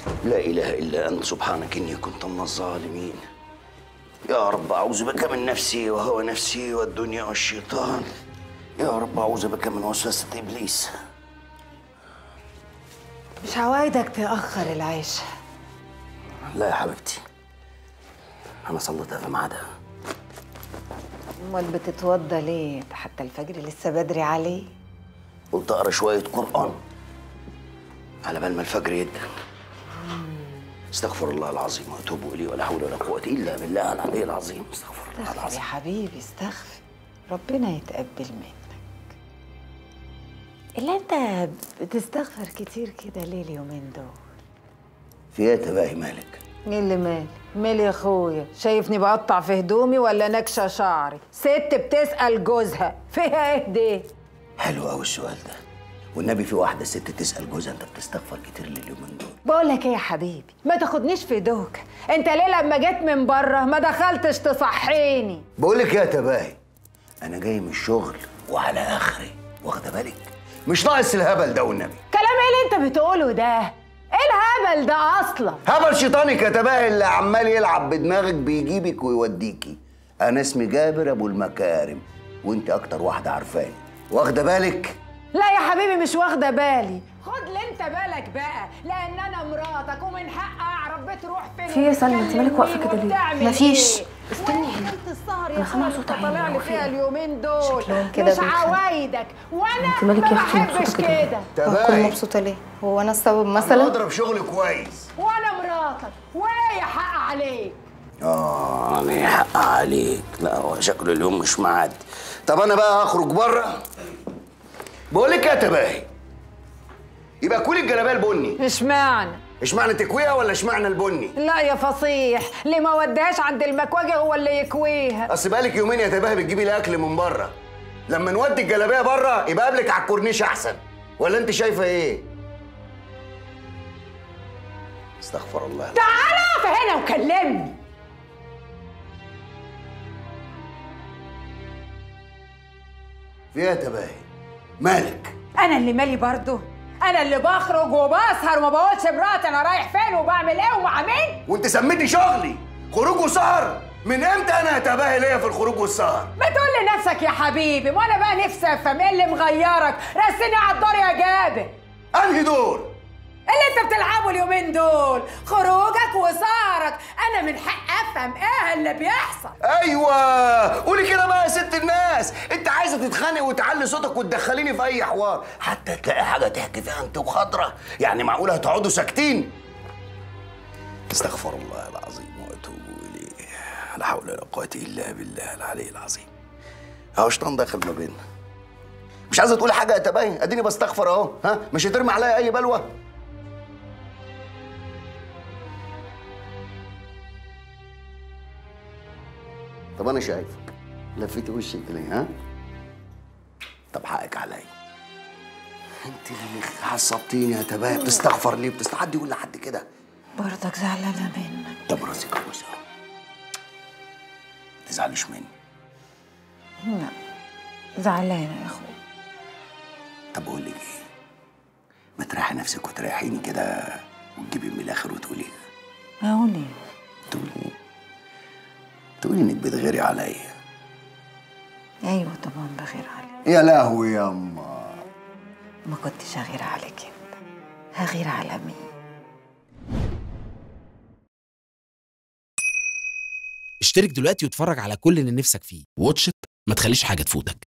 لا إله إلا أنت سبحانك إني كنت من الظالمين يا رب أعوذ بك من نفسي وهوى نفسي والدنيا والشيطان يا رب أعوذ بك من وسوسة إبليس مش عوايدك تأخر العيش لا يا حبيبتي أنا صليتها في ميعادها امال بتتوضى ليه ده حتى الفجر لسه بدري عليه قلت أقرأ شوية قرآن على بال ما الفجر يدن استغفر الله العظيم واتوب اليه ولا حول ولا قوه الا بالله العلي العظيم استغفر الله استغفر يا العظيم حبيبي استغفر ربنا يتقبل منك الا انت بتستغفر كتير كده ليه اليومين دول في ايه تباهي مالك مين اللي مالي مالي يا اخويا شايفني بقطع في هدومي ولا نكشه شعري ست بتسال جوزها فيها ايه دي حلو قوي السؤال ده والنبي في واحده ست تسال جوزها انت بتستغفر كتير لليومين دول بقول لك ايه يا حبيبي ما تاخدنيش في دوك انت ليه لما جيت من بره ما دخلتش تصحيني بقول لك يا تباهي انا جاي من الشغل وعلى اخري واخده بالك مش ناقص الهبل ده والنبي كلام ايه اللي انت بتقوله ده ايه الهبل ده اصلا هبل شيطانك يا تباهي اللي عمال يلعب بدماغك بيجيبك ويوديكي انا اسمي جابر ابو المكارم وانت اكتر واحده عارفاني واخده بالك لا يا حبيبي مش واخده بالي خد اللي انت بالك بقى لان انا مراتك ومن حق اعرف بتروح فين في ايه يا سلمى؟ انت مالك واقفة كده ليه؟ وبتعمل مفيش. ايه؟ استني وين هنا. ليلة السهر يا أنا سامعة اخويا صوت انت عيني، طالع لي هو في فيها ايه؟ اليومين دول شكلهم كده مش بيتخانقوا. عوايدك وانا انت مالك ما يا اختي بحبش مبسوطة كده؟ كده هتكون تباهي مبسوطة ليه؟ هو انا السبب انا مثلا؟ اضرب شغل كويس وانا مراتك وايه حق عليك اه انا حق عليك لا هو شكله اليوم مش معدي طب انا بقى هخرج بره بقول لك يا تباهي يبقى كل الجلابيه البني اشمعنى اشمعنى تكويها ولا اشمعنى البني لا يا فصيح اللي ما وداهاش عند المكواجي هو اللي يكويها اصل بقالك يومين يا تباهي بتجيبي الاكل من بره لما نودي الجلابيه بره يبقى قبلك على الكورنيش احسن ولا انت شايفه ايه استغفر الله تعالى اقف هنا وكلمني في ايه يا تباهي مالك انا اللي مالي برضه انا اللي بخرج وبسهر وما بقولش مراتي انا رايح فين وبعمل ايه ومع مين وانت سميتي شغلي خروج وسهر من امتى انا يا تباهي ليا في الخروج والسهر بتقول لنفسك يا حبيبي وانا بقى نفسي افهم ايه اللي مغيرك رسيني على الدار يا جابر انهي دور اللي انت بتلعبه اليومين دول خروجك وسهرك انا من حق افهم ايه اللي بيحصل ايوه قولي كده بقى يا ست الناس انت عايزه تتخانق وتعلي صوتك وتدخليني في اي حوار حتى تلاقي حاجه تحكي فيها انت وخضره يعني معقوله هتقعدوا ساكتين استغفر الله العظيم واتوب اليه لا حول ولا قوه الا بالله العلي العظيم اهو شيطان داخل ما بيننا مش عايزه تقولي حاجه يا تباين اديني بستغفر اهو ها مش هترمي عليا اي بلوه طب انا شايفك لفيت وشك ليه ها طب حقك عليا انت اللي عصبتيني يا تباهي بتستغفر ليه بتست حد يقول لحد كده برضك زعلانه منك طب راسك كويس اهو ما تزعليش مني لا زعلانه يا اخويا طب اقول لك ايه ما تريحي نفسك وتريحيني كده وتجيبي من الاخر وتقولي اقول ايه تقولي ايه تقولي انك بتغيري عليا ايوه طبعا بغير عليك يا لهوي يا اما ما كنتش هغير عليك انت هغير على مين اشترك دلوقتي واتفرج على كل اللي نفسك فيه واتش إت، ما تخليش حاجة تفوتك